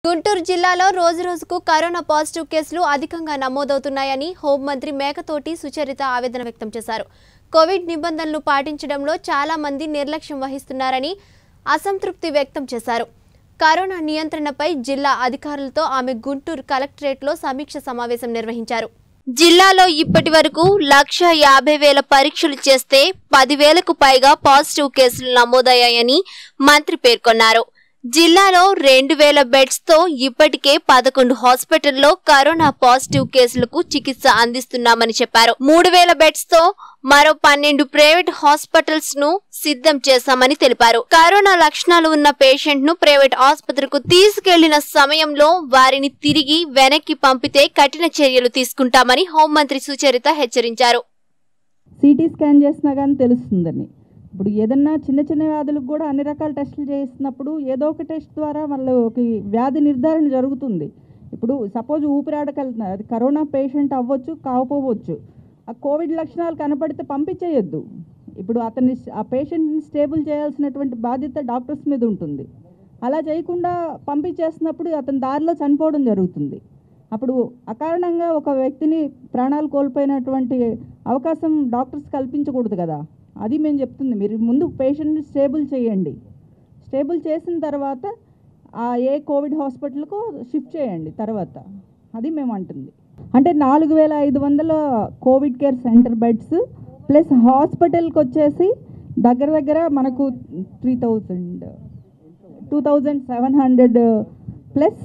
గుంటూరు జిల్లాలో రోజురోజుకు corona positive కేసులు అధికంగా నమోదవుతున్నాయని హోంమంత్రి మేకతోటి సుచరిత ఆవేదన వ్యక్తం చేశారు కోవిడ్ నిబంధనలు పాటించడంలో చాలా మంది నిర్లక్ష్యం వహిస్తున్నారని అసంతృప్తి వ్యక్తం చేశారు కరోనా నియంత్రణపై జిల్లా అధికారులతో ఆమె గుంటూరు కలెక్టరేట్లో సమీక్ష సమావేశం నిర్వహించారు జిల్లాలో ఇప్పటి వరకు లక్ష యాభై వేల పరీక్షలు చేస్తే పదివేలకు పైగా పాజిటివ్ కేసులు నమోదయ్యాయని మంత్రి పేర్కొన్నారు జిల్లాలో రెండు వేల బెడ్స్ తో ఇప్పటికే పదకొండు హాస్పిటల్లో కరోనా పాజిటివ్ కేసులకు చికిత్స అందిస్తున్నామని చెప్పారు మూడు వేల బెడ్స్ తో మరో పన్నెండు ప్రైవేట్ హాస్పిటల్స్ ను సిద్ధం చేశామని తెలిపారు కరోనా లక్షణాలు ఉన్న పేషెంట్ ను ప్రైవేట్ ఆసుపత్రికి తీసుకెళ్లిన సమయంలో వారిని తిరిగి వెనక్కి పంపితే కఠిన చర్యలు తీసుకుంటామని హోంమంత్రి సుచరిత హెచ్చరించారు సిటీ స్కాన్ చేసినా కానీ తెలుస్తుందని ఇప్పుడు ఏదన్నా చిన్న చిన్న వ్యాధులకు కూడా అన్ని రకాల టెస్టులు చేసినప్పుడు ఏదో ఒక టెస్ట్ ద్వారా వాళ్ళకి వ్యాధి నిర్ధారణ జరుగుతుంది ఇప్పుడు సపోజ్ ఊపిరాడకి వెళ్తున్నారు అది కరోనా పేషెంట్ అవ్వచ్చు కాకపోవచ్చు ఆ కోవిడ్ లక్షణాలు కనపడితే పంపించేయొద్దు ఇప్పుడు అతన్ని ఆ పేషెంట్ని స్టేబుల్ చేయాల్సినటువంటి బాధ్యత డాక్టర్స్ మీద ఉంటుంది అలా చేయకుండా పంపించేస్తున్నప్పుడు అతని దారిలో చనిపోవడం జరుగుతుంది అప్పుడు అకారణంగా ఒక వ్యక్తిని ప్రాణాలు కోల్పోయినటువంటి అవకాశం డాక్టర్స్ కల్పించకూడదు కదా అది మేము చెప్తుంది మీరు ముందు పేషెంట్ని స్టేబుల్ చేయండి స్టేబుల్ చేసిన తర్వాత ఆ ఏ కోవిడ్ హాస్పిటల్కు షిఫ్ట్ చేయండి తర్వాత అది మేము అంటుంది అంటే నాలుగు వేల ఐదు వందల covid care centre beds plus హాస్పిటల్కి వచ్చేసి దగ్గర దగ్గర మనకు three thousand two thousand seven hundred plus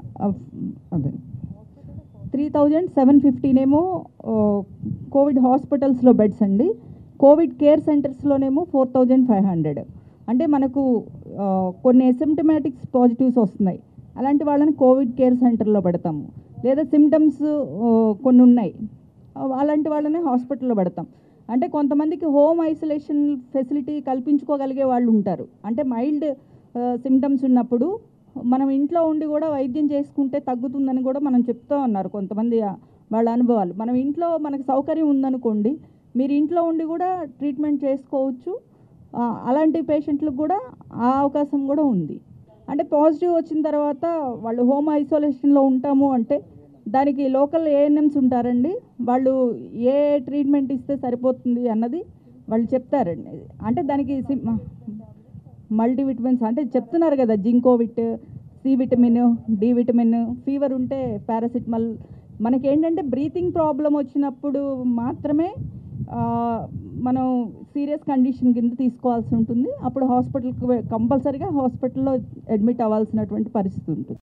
అదే త్రీ థౌజండ్ సెవెన్ ఫిఫ్టీనేమో కోవిడ్ హాస్పిటల్స్లో బెడ్స్ అండి కోవిడ్ కేర్ సెంటర్స్లోనేమో ఫోర్ థౌజండ్ ఫైవ్ హండ్రెడ్ అంటే మనకు ఆ, కొన్ని ఎసిమ్టమాటిక్స్ పాజిటివ్స్ వస్తున్నాయి అలాంటి వాళ్ళని కోవిడ్ కేర్ సెంటర్లో పెడతాము లేదా సిమ్టమ్స్ కొన్ని ఉన్నాయి ఆ, అలాంటి వాళ్ళని హాస్పిటల్లో పెడతాం అంటే కొంతమందికి హోమ్ ఐసోలేషన్ ఫెసిలిటీ కల్పించుకోగలిగే వాళ్ళు ఉంటారు అంటే మైల్డ్ సిమ్టమ్స్ ఉన్నప్పుడు మనం ఇంట్లో ఉండి కూడా వైద్యం చేసుకుంటే తగ్గుతుందని కూడా మనం చెప్తూ ఉన్నారు కొంతమంది ఆ, వాళ్ళ అనుభవాలు మనం ఇంట్లో మనకు సౌకర్యం ఉందనుకోండి మీరు ఇంట్లో ఉండి కూడా ట్రీట్మెంట్ చేసుకోవచ్చు ఆ, అలాంటి పేషెంట్లకు కూడా ఆ అవకాశం కూడా ఉంది అంటే పాజిటివ్ వచ్చిన తర్వాత వాళ్ళు హోమ్ ఐసోలేషన్లో ఉంటాము అంటే దానికి లోకల్ ఏఎన్ఎంస్ ఉంటారండి వాళ్ళు ఏ ట్రీట్మెంట్ ఇస్తే సరిపోతుంది అన్నది వాళ్ళు చెప్తారండి అంటే దానికి మల్టీవిటమిన్స్ అంటే చెప్తున్నారు కదా Zincovit C vitamin D vitamin fever ఉంటే పారాసిటమాల్ మనకేంటంటే బ్రీతింగ్ ప్రాబ్లం వచ్చినప్పుడు మాత్రమే ఆ, మనం సీరియస్ కండిషన్ కింద తీసుకోవాల్సి ఉంటుంది అప్పుడు హాస్పిటల్కి కంపల్సరీగా హాస్పిటల్లో అడ్మిట్ అవ్వాల్సినటువంటి పరిస్థితి ఉంటుంది